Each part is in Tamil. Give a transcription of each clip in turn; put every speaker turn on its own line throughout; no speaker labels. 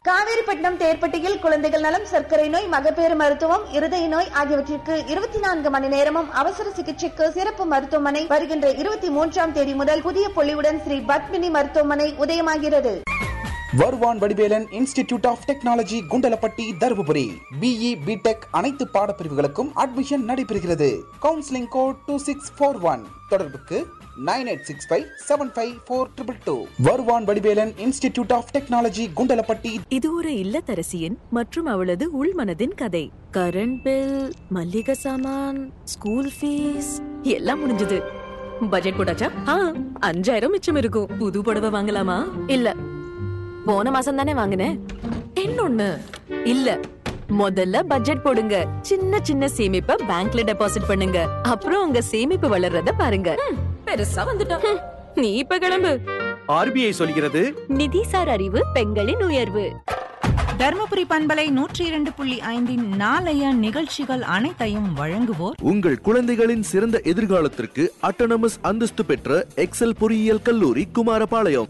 காவேரிப்பட்டினம் தேர்ப்பட்டியில் குழந்தைகள் நலம் சர்க்கரை நோய் மகப்பேறு மருத்துவம் இருதய நோய் ஆகியவற்றிற்கு இருபத்தி நான்கு மணி நேரமும் அவசர சிகிச்சைக்கு சிறப்பு மருத்துவமனை வருகின்ற இருபத்தி மூன்றாம் தேதி முதல் புதிய பொலிவுடன் ஸ்ரீ பத்மினி மருத்துவமனை உதயமாகிறது
Varuvan Vadivelan institute of technology Kundalapatti Dharmapuri BE BTech அனைத்து பாடப்பிரிவுகளுக்கும் அட்மிஷன் நடைபெறுகிறது counselling code two six four one தொடர்புக்கு nine eight six five seven five four triple two Varuvan Vadivelan institute of technology Kundalapatti
இது ஒரு இல்லத்தரசியின் மற்றும் அவளது உள்மனதின் கதை கரண்ட் பில் மல்லிகை சாமான் ஸ்கூல் ஃபீஸ் எல்லாம் முடிஞ்சது பட்ஜெட் போட்டாச்சா ஆ அஞ்சாயிரம் மிச்சம் இருக்கும் புது புடவை வாங்கலாமா இல்ல போன மாசம் தானே வாங்கினேன் இன்னொன்னு இல்ல முதல்ல பட்ஜெட் போடுங்க சின்ன சின்ன சேமிப்பை பேங்க்ல டெபாசிட் பண்ணுங்க அப்புறம் உங்க சேமிப்பு வளர்றத பாருங்க ம், பெருசா வந்துட்டோம் ம், நீ இப்ப கிளம்பு
ஆர்பிஐ சொல்கிறது
நிதிசார் அறிவு பெண்களின் உயர்வு
தருமபுரி பண்பலை நூற்றி இரண்டு புள்ளி ஐந்தின் நாளைய நிகழ்ச்சிகள் அனைத்தையும் வழங்குவோர்
உங்கள் குழந்தைகளின் சிறந்த எதிர்காலத்திற்கு அட்டானமஸ் அந்தஸ்து பெற்ற எக்ஸல் பொறியியல் கல்லூரி குமாரபாளையம்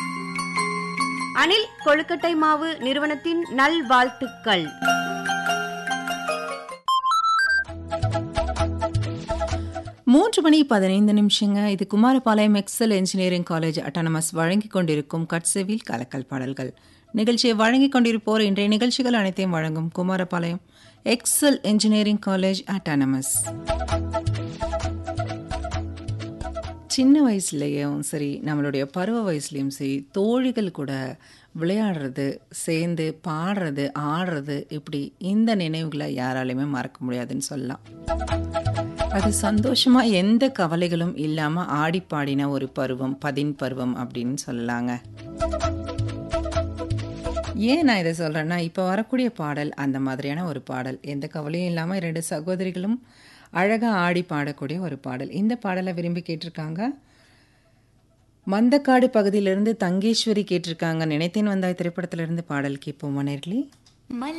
அனில் கொழுக்கட்டை மாவு நிறுவனத்தின் நல்வாழ்த்துக்கள்
மூன்று மணி பதினைந்து நிமிஷங்க இது Kumarapalayam Excel engineering college autonomous வழங்கிக் கொண்டிருக்கும் கட்செவில் கலக்கல் பாடல்கள் நிகழ்ச்சியை வழங்கிக் கொண்டிருப்போர் இன்றைய நிகழ்ச்சிகள் அனைத்தையும் வழங்கும் Kumarapalayam Excel engineering college autonomous சின்ன வயசுலேயும் சரி நம்மளுடைய பருவ வயசுலேயும் சரி தோழிகள் கூட விளையாடுறது சேர்ந்து பாடுறது ஆடுறது இப்படி இந்த நினைவுகளை யாராலையுமே மறக்க முடியாதுன்னு சொல்லலாம் அது சந்தோஷமா எந்த கவலைகளும் இல்லாம ஆடி பாடின ஒரு பருவம் பதின் பருவம் அப்படின்னு சொல்லலாங்க ஏன் நான் இதை சொல்றேன்னா இப்போ வரக்கூடிய பாடல் அந்த மாதிரியான ஒரு பாடல் எந்த கவலையும் இல்லாமல் இரண்டு சகோதரிகளும் அழகாக ஆடி பாடக்கூடிய ஒரு பாடல் இந்த பாடலை விரும்பி கேட்டிருக்காங்க மந்தக்காடு பகுதியிலிருந்து தங்கேஸ்வரி கேட்டிருக்காங்க நினைத்தேன் வந்தாய் திரைப்படத்திலிருந்து பாடல் கேட்போம் நேர்களே